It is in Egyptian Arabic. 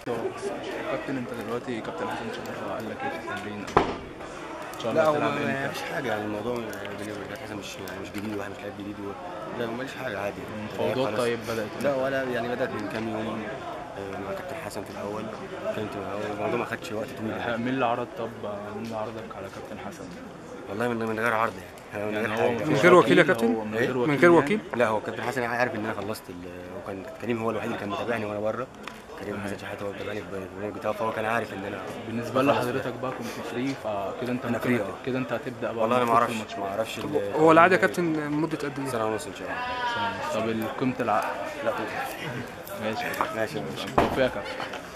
كابتن انت دلوقتي كابتن حسن شحاته قال لك ايه في التمرين ان شاء لا الله هو تلعب ما امتى فيش حاجه يعني الموضوع بيني وبين حسن مش يعني مش جديد واحد مش لعيب جديد و... لا ماليش حاجه عادي المفاوضات خلاص. طيب بدات لا ولا يعني بدات من كام يوم آه، مع كابتن حسن في الاول كنت الموضوع ما خدش وقت طويل يعني. مين اللي عرض طب مين اللي عرضك على كابتن حسن؟ والله من من غير عرض يعني يعني من هو غير حاجه من غير وكيل يا هو كابتن؟ من إيه؟ غير من وكيل غير يعني؟ وكيل لا هو كابتن حسن عارف ان انا خلصت ال... وكان كريم هو الوحيد اللي كان متابعني وانا بره كريم حسن شحاته هو متابعني في البرنامج بتاعه فهو كان عارف ان انا بالنسبه لحضرتك بقى كنت فري فكده انت أنا ممكن فري، هت- اه. كده انت هتبدا بقى والله انا ما المفروض في اعرفش ما الماتشات. اعرفش ال- هو العاده يا كابتن مده قد ايه؟ سنه ونص ان شاء الله طب قيمه العقد لا ماشي ماشي يا باشا توفيق يا كابتن